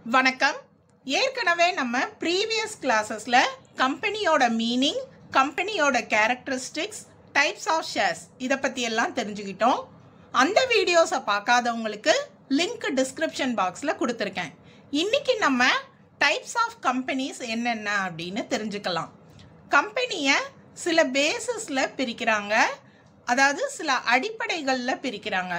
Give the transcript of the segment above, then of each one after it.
வணக்கம் ஏற்கனவே நம்ம ப்ரீவியஸ் கிளாஸஸில் கம்பெனியோட மீனிங் கம்பெனியோட கேரக்டரிஸ்டிக்ஸ் டைப்ஸ் ஆஃப் ஷேர்ஸ் இதை பற்றி எல்லாம் தெரிஞ்சுக்கிட்டோம் அந்த வீடியோஸை பார்க்காதவங்களுக்கு லிங்க் டிஸ்கிரிப்ஷன் பாக்ஸில் கொடுத்துருக்கேன் இன்னைக்கு நம்ம டைப்ஸ் ஆஃப் கம்பெனிஸ் என்னென்ன அப்படின்னு தெரிஞ்சுக்கலாம் கம்பெனியை சில பேசிஸில் பிரிக்கிறாங்க அதாவது சில அடிப்படைகளில் பிரிக்கிறாங்க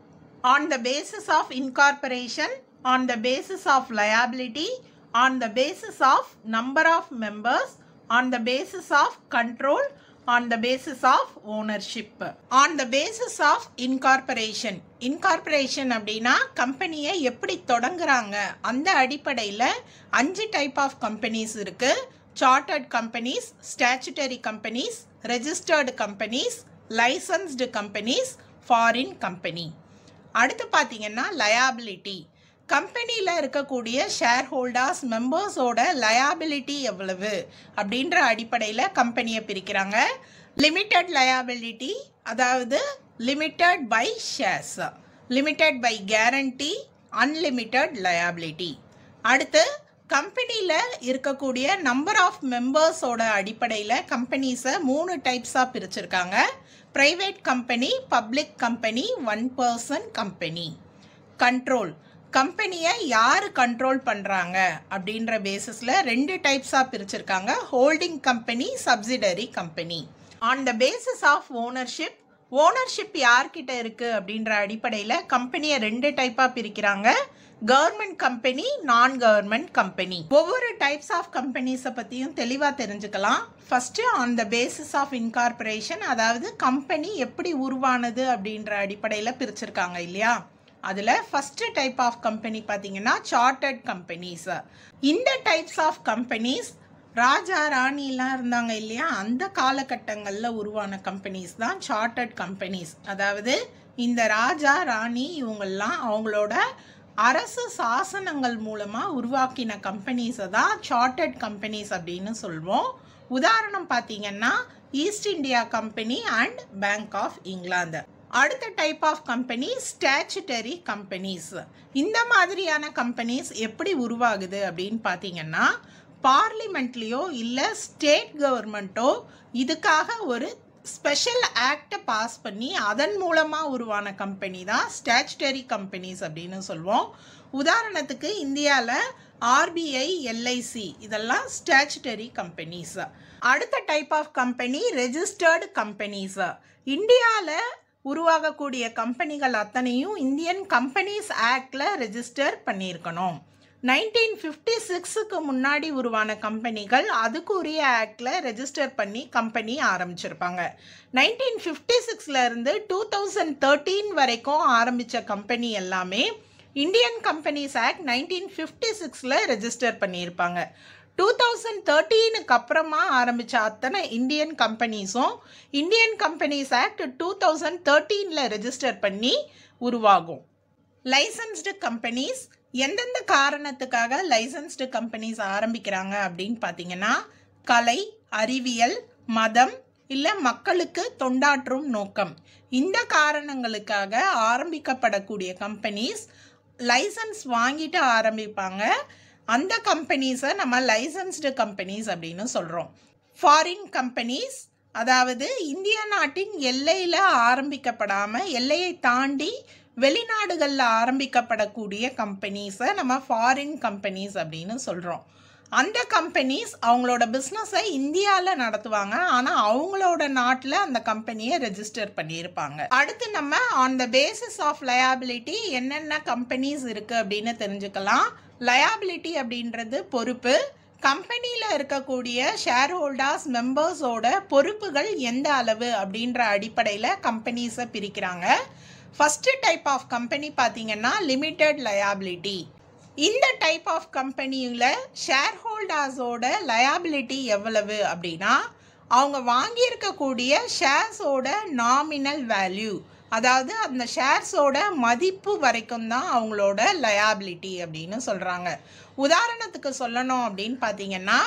on the basis of incorporation, on the basis of liability, on the basis of number of members, on the basis of control, on the basis of ownership. On the basis of incorporation. Incorporation அப்படின்னா கம்பெனியை எப்படி தொடங்குறாங்க அந்த அடிப்படையில் அஞ்சு type of companies இருக்கு chartered companies statutory companies registered companies licensed companies foreign company அடுத்து பார்த்தீங்கன்னா லயாபிலிட்டி கம்பெனியில் இருக்கக்கூடிய ஷேர் ஹோல்டர்ஸ் மெம்பர்ஸோட லயாபிலிட்டி எவ்வளவு அப்படின்ற அடிப்படையில் கம்பெனியை பிரிக்கிறாங்க லிமிட்டட் லயாபிலிட்டி அதாவது limited by shares limited by guarantee unlimited liability அடுத்து கம்பெனியில் இருக்கக்கூடிய நம்பர் ஆஃப் மெம்பர்ஸோட அடிப்படையில் கம்பெனிஸை மூணு டைப்ஸாக பிரிச்சிருக்காங்க private company public company one person company control கம்பெனியை யார் கண்ட்ரோல் பண்ணுறாங்க அப்படின்ற பேசிஸில் ரெண்டு டைப்ஸாக பிரிச்சிருக்காங்க holding company subsidiary company on the basis of ownership ownership யார்கிட்ட இருக்கு அப்படின்ற அடிப்படையில் கம்பெனியை ரெண்டு டைப்பாக பிரிக்கிறாங்க government company non government company ஒவ்வொரு டைப்ஸ் ஆஃப் கம்பெனிஸை பற்றியும் தெளிவாக தெரிஞ்சுக்கலாம் first on the basis of incorporation அதாவது கம்பெனி எப்படி உருவானது அப்படின்ற அடிப்படையில் பிரிச்சிருக்காங்க இல்லையா அதில் ஃபர்ஸ்ட் டைப் ஆஃப் கம்பெனி பார்த்தீங்கன்னா சார்ட்டர்ட் கம்பெனிஸ் இந்த டைப்ஸ் ஆஃப் கம்பெனிஸ் ராஜா ராணிலாம் இருந்தாங்க இல்லையா அந்த காலகட்டங்களில் உருவான கம்பெனிஸ் தான் சார்ட்டர்ட் கம்பெனிஸ் அதாவது இந்த ராஜா ராணி இவங்கெல்லாம் அவங்களோட அரசு சாசனங்கள் மூலமாக உருவாக்கின கம்பெனிஸை தான் சார்ட்டர்ட் கம்பெனிஸ் அப்படின்னு சொல்வோம் உதாரணம் பார்த்தீங்கன்னா East India Company and Bank of England அடுத்த type of company statutory companies இந்த மாதிரியான கம்பெனிஸ் எப்படி உருவாகுது அப்படின்னு பார்த்தீங்கன்னா பார்லிமெண்ட்லேயோ இல்லை ஸ்டேட் கவர்மெண்ட்டோ இதுக்காக ஒரு ஸ்பெஷல் ஆக்டை பாஸ் பண்ணி அதன் மூலமாக உருவான கம்பெனி தான் ஸ்டாச்சுட்டரி கம்பெனிஸ் அப்படின்னு சொல்லுவோம் உதாரணத்துக்கு இந்தியாவில் ஆர்பிஐ எல்ஐசி இதெல்லாம் ஸ்டாச்சுட்டரி கம்பெனிஸ் அடுத்த type of company registered companies இந்தியாவில் உருவாகக்கூடிய கம்பெனிகள் அத்தனையும் இந்தியன் கம்பெனிஸ் ஆக்டில் ரெஜிஸ்டர் பண்ணியிருக்கணும் நைன்டீன் ஃபிஃப்டி சிக்ஸுக்கு முன்னாடி உருவான கம்பெனிகள் அதுக்குரிய ஆக்டில் ரெஜிஸ்டர் பண்ணி கம்பெனி ஆரம்பிச்சிருப்பாங்க நைன்டீன் ஃபிஃப்டி சிக்ஸ்லேருந்து டூ தௌசண்ட் தேர்ட்டீன் வரைக்கும் ஆரம்பித்த கம்பெனி எல்லாமே Indian Companies act nineteen fifty சிக்ஸில் ரெஜிஸ்டர் பண்ணியிருப்பாங்க டூ தௌசண்ட் தேர்ட்டீனுக்கு அப்புறமா ஆரம்பித்த அத்தனை இந்தியன் கம்பெனிஸும் Indian Companies act two thousand தேர்ட்டீனில் ரெஜிஸ்டர் பண்ணி உருவாகும் லைசன்ஸ்டு கம்பெனிஸ் எந்தெந்த காரணத்துக்காக லைசன்ஸ்டு கம்பெனிஸ் ஆரம்பிக்கிறாங்க அப்படின்னு பார்த்தீங்கன்னா கலை அறிவியல் மதம் இல்லை மக்களுக்கு தொண்டாற்றும் நோக்கம் இந்த காரணங்களுக்காக ஆரம்பிக்கப்படக்கூடிய கம்பெனிஸ் லைசன்ஸ் வாங்கிட்டு ஆரம்பிப்பாங்க அந்த கம்பெனிஸை நம்ம லைசன்ஸ்டு கம்பெனிஸ் அப்படின்னு சொல்கிறோம் ஃபாரின் கம்பெனிஸ் அதாவது இந்திய நாட்டின் எல்லையில் ஆரம்பிக்கப்படாமல் எல்லையை தாண்டி வெளிநாடுகளில் ஆரம்பிக்கப்படக்கூடிய கம்பெனிஸை நம்ம ஃபாரின் கம்பெனிஸ் அப்படின்னு சொல்கிறோம் அந்த கம்பெனிஸ் அவங்களோட பிஸ்னஸை இந்தியாவில் நடத்துவாங்க ஆனால் அவங்களோட நாட்டில் அந்த கம்பெனியை ரெஜிஸ்டர் பண்ணியிருப்பாங்க அடுத்து நம்ம on the basis of liability என்னென்ன கம்பெனிஸ் இருக்குது அப்படின்னு தெரிஞ்சுக்கலாம் லயாபிலிட்டி அப்படின்றது பொறுப்பு கம்பெனியில் இருக்கக்கூடிய ஷேர் ஹோல்டர்ஸ் மெம்பர்ஸோட பொறுப்புகள் எந்த அளவு அப்படின்ற அடிப்படையில் கம்பெனிஸை பிரிக்கிறாங்க ஃபஸ்ட்டு டைப் ஆஃப் கம்பெனி பார்த்தீங்கன்னா லிமிட்டட் லயாபிலிட்டி இந்த டைப் ஆஃப் கம்பெனியில் ஷேர் ஹோல்டர்ஸோட லயாபிலிட்டி எவ்வளவு அப்படின்னா அவங்க வாங்கியிருக்கக்கூடிய ஷேர்ஸோட நாமினல் வேல்யூ அதாவது அந்த ஷேர்ஸோட மதிப்பு வரைக்கும் தான் அவங்களோட லயாபிலிட்டி அப்படின்னு சொல்கிறாங்க உதாரணத்துக்கு சொல்லணும் அப்படின்னு பார்த்தீங்கன்னா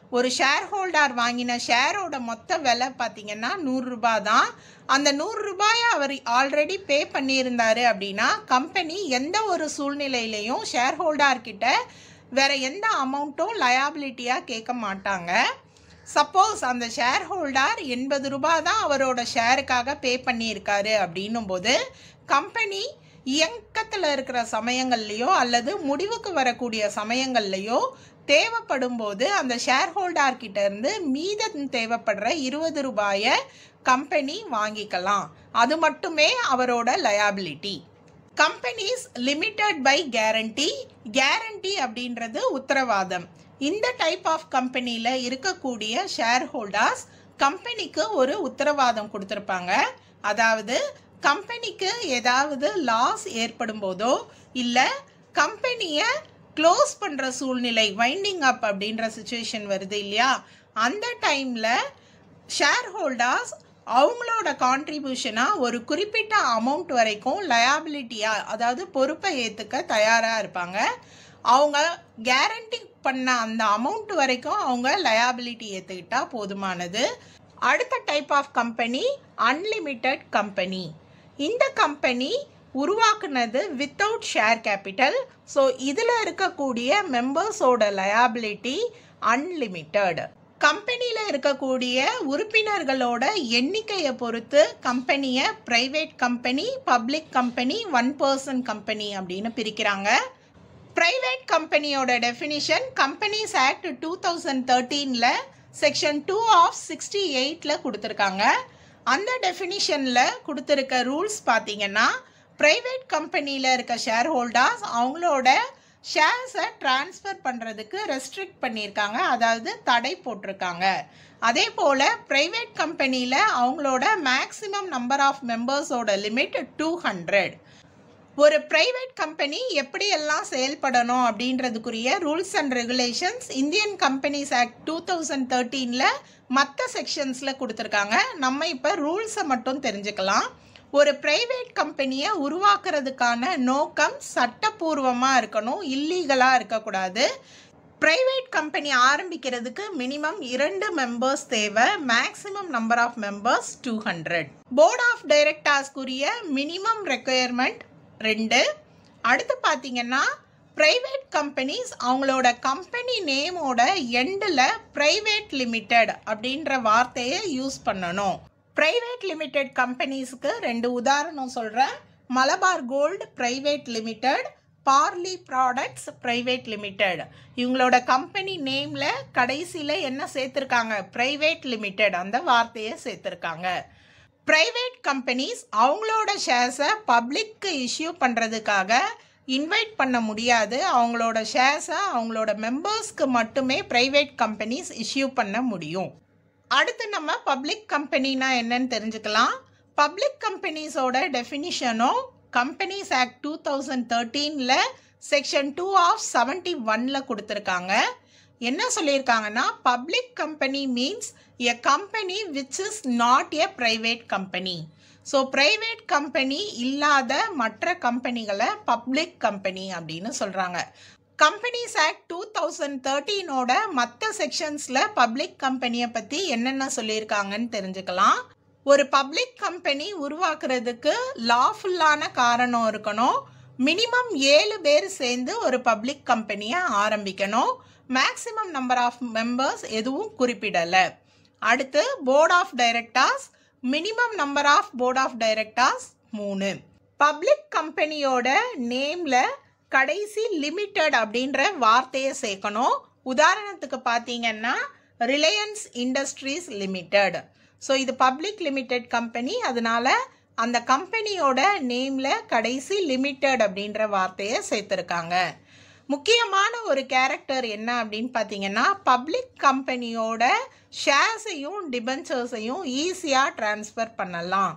ஒரு ஷேர் ஹோல்டர் வாங்கின ஷேரோட மொத்த விலை பார்த்தீங்கன்னா நூறுரூபா தான் அந்த நூறுரூபாயை அவர் ஆல்ரெடி பே பண்ணியிருந்தாரு அப்படின்னா கம்பெனி எந்த ஒரு சூழ்நிலையிலையும் ஷேர் ஹோல்டர் கிட்ட வேற எந்த அமௌண்ட்டும் லயாபிலிட்டியாக கேட்க மாட்டாங்க சப்போஸ் அந்த ஷேர் ஹோல்டர் எண்பது ரூபாய் தான் அவரோட ஷேருக்காக பே பண்ணியிருக்காரு அப்படின்னும் போது கம்பெனி இயக்கத்தில் இருக்கிற சமயங்கள்லையோ அல்லது முடிவுக்கு வரக்கூடிய சமயங்கள்லையோ தேவைப்படும் போது அந்த ஷேர் ஹோல்டர் கிட்ட இருந்து மீதம் தேவைப்படுற இருபது ரூபாயை கம்பெனி வாங்கிக்கலாம் அது மட்டுமே அவரோட liability companies limited by guarantee guarantee அப்படின்றது உத்தரவாதம் இந்த டைப் ஆஃப் கம்பெனியில் இருக்கக்கூடிய ஷேர் ஹோல்டர்ஸ் கம்பெனிக்கு ஒரு உத்தரவாதம் கொடுத்துருப்பாங்க அதாவது கம்பெனிக்கு ஏதாவது லாஸ் ஏற்படும் போதோ இல்லை கம்பெனியை க்ளோஸ் பண்ணுற சூழ்நிலை வைண்டிங் அப் அப்படின்ற சுச்சுவேஷன் வருது இல்லையா அந்த டைமில் ஷேர் ஹோல்டர்ஸ் அவங்களோட கான்ட்ரிபியூஷனாக ஒரு குறிப்பிட்ட அமௌண்ட் வரைக்கும் லயாபிலிட்டியாக அதாவது பொறுப்பை ஏற்றுக்க தயாராக இருப்பாங்க அவங்க கேரண்டி பண்ண அந்த அமௌண்ட் வரைக்கும் அவங்க லயாபிலிட்டி ஏற்றுக்கிட்டா போதுமானது அடுத்த type of company unlimited company இந்த கம்பெனி உருவாக்குனது வித்தவுட் ஷேர் கேபிட்டல் ஸோ இதில் இருக்கக்கூடிய மெம்பர்ஸோட லயாபிலிட்டி அன்லிமிட்டெட் கம்பெனியில் இருக்கக்கூடிய உறுப்பினர்களோட எண்ணிக்கையை பொறுத்து கம்பெனியை private company public company one person company அப்படின்னு பிரிக்கிறாங்க ப்ரைவேட் கம்பெனியோட definition companies act two thousand தேர்ட்டீனில் செக்ஷன் டூ ஆஃப் சிக்ஸ்டி எயிட்டில் கொடுத்துருக்காங்க அந்த டெஃபினிஷனில் கொடுத்துருக்க ரூல்ஸ் பார்த்தீங்கன்னா ப்ரைவேட் கம்பெனியில் இருக்க ஷேர் ஹோல்டர்ஸ் அவங்களோட ஷேர்ஸை ட்ரான்ஸ்ஃபர் பண்ணுறதுக்கு ரெஸ்ட்ரிக்ட் பண்ணியிருக்காங்க அதாவது தடை போட்டிருக்காங்க அதே போல் ப்ரைவேட் கம்பெனியில் அவங்களோட மேக்ஸிமம் நம்பர் ஆஃப் மெம்பர்ஸோட லிமிட் டூ ஹண்ட்ரட் ஒரு பிரைவேட் கம்பெனி எப்படியெல்லாம் செயல்படணும் அப்படின்றதுக்குரிய rules and regulations Indian Companies act two thousand தேர்ட்டீனில் மற்ற செக்ஷன்ஸில் கொடுத்துருக்காங்க நம்ம இப்போ ரூல்ஸை மட்டும் தெரிஞ்சுக்கலாம் ஒரு பிரைவேட் கம்பெனியை உருவாக்குறதுக்கான நோக்கம் சட்டப்பூர்வமாக இருக்கணும் இல்லீகலாக இருக்கக்கூடாது பிரைவேட் கம்பெனி ஆரம்பிக்கிறதுக்கு மினிமம் இரண்டு மெம்பர்ஸ் தேவை maximum number of members two hundred board of டைரக்டர்ஸ்க்குரிய மினிமம் ரெக்குயர்மெண்ட் ரெண்டு அடுத்து பார்த்தீங்கன்னா ப்ரைவேட் கம்பெனிஸ் அவங்களோட கம்பெனி நேமோட எண்டில் ப்ரைவேட் லிமிடெட் அப்படின்ற வார்த்தையை யூஸ் பண்ணணும் ப்ரைவேட் லிமிடெட் கம்பெனிஸ்க்கு ரெண்டு உதாரணம் சொல்கிறேன் Malabar gold private limited Parle products private limited இவங்களோட கம்பெனி நேமில் கடைசியில் என்ன சேர்த்துருக்காங்க ப்ரைவேட் லிமிடெட் அந்த வார்த்தையை சேர்த்துருக்காங்க ப்ரைவேட் கம்பெனிஸ் அவங்களோட ஷேர்ஸை பப்ளிக்கு இஷ்யூ பண்ணுறதுக்காக இன்வைட் பண்ண முடியாது அவங்களோட ஷேர்ஸை அவங்களோட மெம்பர்ஸ்க்கு மட்டுமே ப்ரைவேட் கம்பெனிஸ் இஷ்யூ பண்ண முடியும் அடுத்து நம்ம பப்ளிக் கம்பெனினா என்னன்னு தெரிஞ்சுக்கலாம் பப்ளிக் கம்பெனிஸோட டெஃபினிஷனும் கம்பெனிஸ் ஆக்ட் டூ தௌசண்ட் தேர்ட்டீனில் செக்ஷன் டூ ஆஃப் செவன்டி ஒனில் கொடுத்துருக்காங்க என்ன சொல்லியிருக்காங்கன்னா public company means a company which is not a private company so private company இல்லாத மற்ற கம்பெனிகளை பப்ளிக் கம்பெனி அப்படின்னு சொல்கிறாங்க கம்பெனிஸ் ஆக்ட் டூ தௌசண்ட் தேர்ட்டீனோட மற்ற செக்ஷன்ஸில் பப்ளிக் கம்பெனியை பற்றி என்னென்ன சொல்லியிருக்காங்கன்னு தெரிஞ்சுக்கலாம் ஒரு பப்ளிக் கம்பெனி உருவாக்குறதுக்கு லாஃபுல்லான காரணம் இருக்கணும் மினிமம் ஏழு பேர் சேர்ந்து ஒரு பப்ளிக் கம்பெனியை ஆரம்பிக்கணும் மேக்ஸிமம் நம்பர் ஆஃப் மெம்பர்ஸ் எதுவும் குறிப்பிடலை அடுத்து board of directors minimum number of board of directors மூணு பப்ளிக் கம்பெனியோட நேமில் கடைசி லிமிட்டட் அப்படின்ற வார்த்தையை சேர்க்கணும் உதாரணத்துக்கு பார்த்தீங்கன்னா ரிலையன்ஸ் இண்டஸ்ட்ரீஸ் லிமிட்டட் ஸோ இது பப்ளிக் லிமிடெட் கம்பெனி அதனால அந்த கம்பெனியோட நேமில் கடைசி லிமிட்டட் அப்படின்ற வார்த்தையை சேர்த்துருக்காங்க முக்கியமான ஒரு கேரக்டர் என்ன அப்படின்னு பார்த்தீங்கன்னா பப்ளிக் கம்பெனியோட ஷேர்ஸையும் டிபென்ச்சர்ஸையும் ஈஸியாக ட்ரான்ஸ்ஃபர் பண்ணலாம்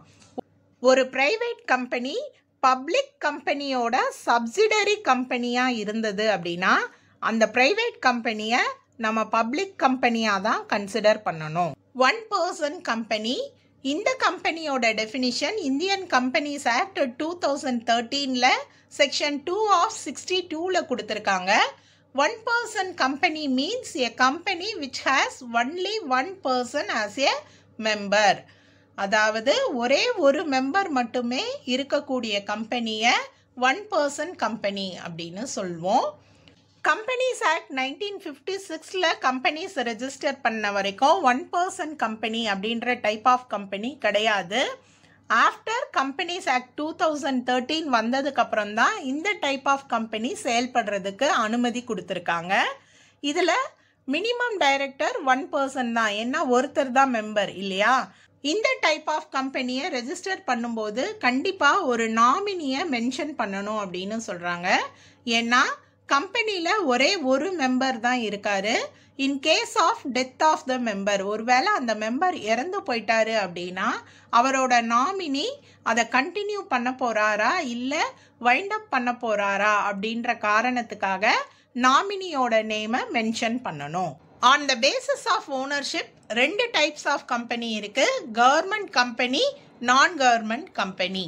ஒரு ப்ரைவேட் கம்பெனி பப்ளிக் கம்பெனியோட சப்சிடரி கம்பெனியாக இருந்தது அப்படின்னா அந்த ப்ரைவேட் கம்பெனியை நம்ம பப்ளிக் கம்பெனியாக தான் கன்சிடர் பண்ணணும் ஒன் பர்சன் கம்பெனி இந்த கம்பெனியோட definition Indian Companies act two thousand தேர்ட்டீனில் செக்ஷன் டூ ஆஃப் சிக்ஸ்டி டூவில் கொடுத்துருக்காங்க one person company means a company which has only one person as a member அதாவது ஒரே ஒரு மெம்பர் மட்டுமே இருக்கக்கூடிய கம்பெனியை ஒன் பர்சன் கம்பெனி அப்படின்னு சொல்வோம் கம்பெனிஸ் ஆக்ட் நைன்டீன் ஃபிஃப்டி சிக்ஸில் கம்பெனிஸ் ரெஜிஸ்டர் பண்ண வரைக்கும் ஒன் பர்சன் கம்பெனி அப்படின்ற டைப் ஆஃப் கம்பெனி கிடையாது after companies act two thousand thirteen வந்ததுக்கப்புறம் தான் இந்த டைப் ஆஃப் கம்பெனி செயல்படுறதுக்கு அனுமதி கொடுத்துருக்காங்க இதில் மினிமம் டைரக்டர் ஒன் பர்சன் தான் ஏன்னா ஒருத்தர் தான் மெம்பர் இல்லையா இந்த டைப் ஆஃப் கம்பெனியை ரெஜிஸ்டர் பண்ணும்போது கண்டிப்பாக ஒரு நாமினியை மென்ஷன் பண்ணணும் அப்படின்னு சொல்கிறாங்க ஏன்னா கம்பெனியில் ஒரே ஒரு மெம்பர் தான் இருக்காரு in case of death of the member ஒருவேளை அந்த மெம்பர் இறந்து போயிட்டாரு அப்படின்னா அவரோட நாமினி அதை கண்டினியூ பண்ண போகிறாரா இல்லை வைண்ட் அப் பண்ண போகிறாரா அப்படின்ற காரணத்துக்காக நாமினியோட நேமை மென்ஷன் பண்ணணும் on the basis of ownership ரெண்டு டைப்ஸ் ஆஃப் கம்பெனி இருக்குது government company non government company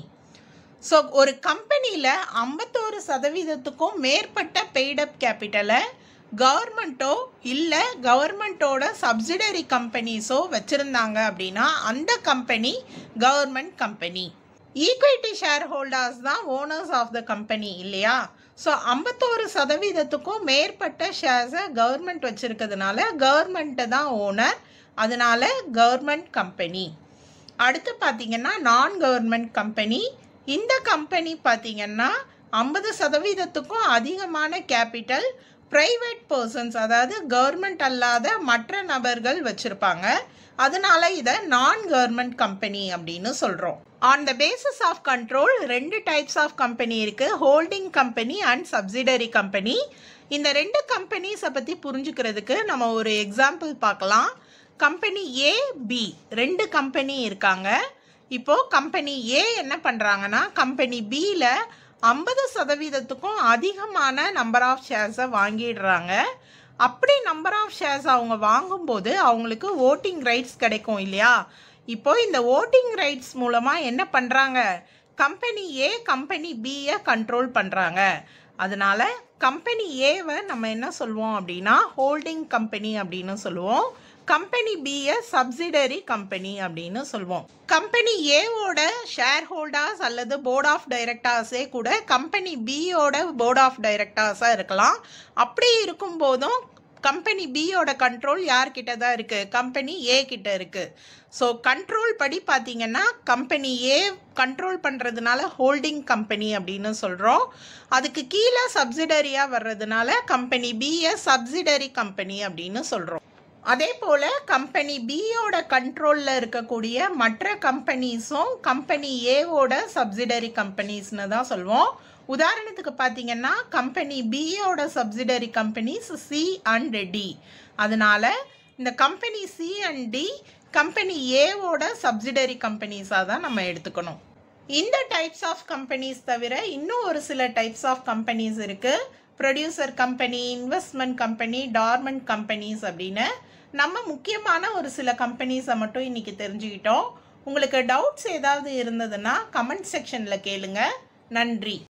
so ஒரு கம்பெனியில் ஐம்பத்தோரு சதவீதத்துக்கும் மேற்பட்ட பெய்டப் கேபிட்டலை கவர்மெண்ட்டோ இல்லை கவர்மெண்ட்டோட சப்சிடரி கம்பெனிஸோ வச்சுருந்தாங்க அப்படின்னா அந்த company government company equity share holders தான் ஓனர்ஸ் ஆஃப் த கம்பெனி இல்லையா ஸோ ஐம்பத்தோரு சதவீதத்துக்கும் மேற்பட்ட ஷேர்ஸை கவர்மெண்ட் வச்சுருக்கிறதுனால கவர்மெண்ட்டு தான் ஓனர் அதனால கவர்மெண்ட் கம்பெனி அடுத்து பார்த்தீங்கன்னா நான் கவர்மெண்ட் கம்பெனி இந்த கம்பெனி பார்த்தீங்கன்னா ஐம்பது சதவீதத்துக்கும் அதிகமான கேபிட்டல் ப்ரைவேட் பர்சன்ஸ் அதாவது கவர்மெண்ட் அல்லாத மற்ற நபர்கள் வச்சுருப்பாங்க அதனால இதை நான் கவர்மெண்ட் கம்பெனி அப்படின்னு சொல்கிறோம் on the basis of control ரெண்டு டைப்ஸ் ஆஃப் கம்பெனி இருக்குது holding company and subsidiary company இந்த ரெண்டு கம்பெனிஸை பற்றி புரிஞ்சுக்கிறதுக்கு நம்ம ஒரு எக்ஸாம்பிள் பார்க்கலாம் கம்பெனி ஏ பி ரெண்டு கம்பெனி இருக்காங்க இப்போது கம்பெனி ஏ என்ன பண்ணுறாங்கன்னா கம்பெனி பியில் ஐம்பது சதவீதத்துக்கும் அதிகமான நம்பர் ஆஃப் ஷேர்ஸை வாங்கிடுறாங்க அப்படி நம்பர் ஆஃப் ஷேர்ஸ் அவங்க வாங்கும்போது அவங்களுக்கு ஓட்டிங் ரைட்ஸ் கிடைக்கும் இல்லையா இப்போ இந்த ஓட்டிங் ரைட்ஸ் மூலமாக என்ன பண்ணுறாங்க கம்பெனி ஏ கம்பெனி பியை கண்ட்ரோல் பண்ணுறாங்க அதனால கம்பெனி ஏவை நம்ம என்ன சொல்லுவோம் அப்படின்னா ஹோல்டிங் கம்பெனி அப்படின்னு சொல்லுவோம் கம்பெனி பியை சப்சிடரி கம்பெனி அப்படின்னு சொல்லுவோம் கம்பெனி ஏவோட ஷேர் ஹோல்டர்ஸ் அல்லது போர்ட் ஆஃப் டைரக்டர்ஸே கூட கம்பெனி பியோட போர்ட் ஆஃப் டைரக்டர்ஸாக இருக்கலாம் அப்படி இருக்கும்போதும் கம்பெனி பியோட கண்ட்ரோல் யார்கிட்ட தான் இருக்குது கம்பெனி ஏ கிட்ட இருக்குது ஸோ கண்ட்ரோல் படி பார்த்தீங்கன்னா கம்பெனி ஏ கண்ட்ரோல் பண்ணுறதுனால ஹோல்டிங் கம்பெனி அப்படின்னு சொல்கிறோம் அதுக்கு கீழே சப்சிடரியாக வர்றதுனால கம்பெனி பியை சப்சிடரி கம்பெனி அப்படின்னு சொல்கிறோம் அதே போல் கம்பெனி பியோட கண்ட்ரோலில் இருக்கக்கூடிய மற்ற கம்பெனிஸும் கம்பெனி ஏவோட சப்சிடரி கம்பெனிஸ்னு தான் சொல்லுவோம் உதாரணத்துக்கு பார்த்தீங்கன்னா கம்பெனி பியோட subsidiary companies C and D அதனால இந்த company C and D company ஏவோட சப்சிடரி கம்பெனிஸாக தான் நம்ம எடுத்துக்கணும் இந்த டைப்ஸ் ஆஃப் கம்பெனிஸ் தவிர இன்னும் ஒரு சில டைப்ஸ் ஆஃப் கம்பெனிஸ் இருக்குது producer company investment company dormant companies அப்படின்னு நம்ம முக்கியமான ஒரு சில கம்பெனிஸை மட்டும் இன்னைக்கு தெரிஞ்சுக்கிட்டோம் உங்களுக்கு டவுட்ஸ் ஏதாவது இருந்ததுன்னா கமெண்ட் செக்ஷனில் கேளுங்க நன்றி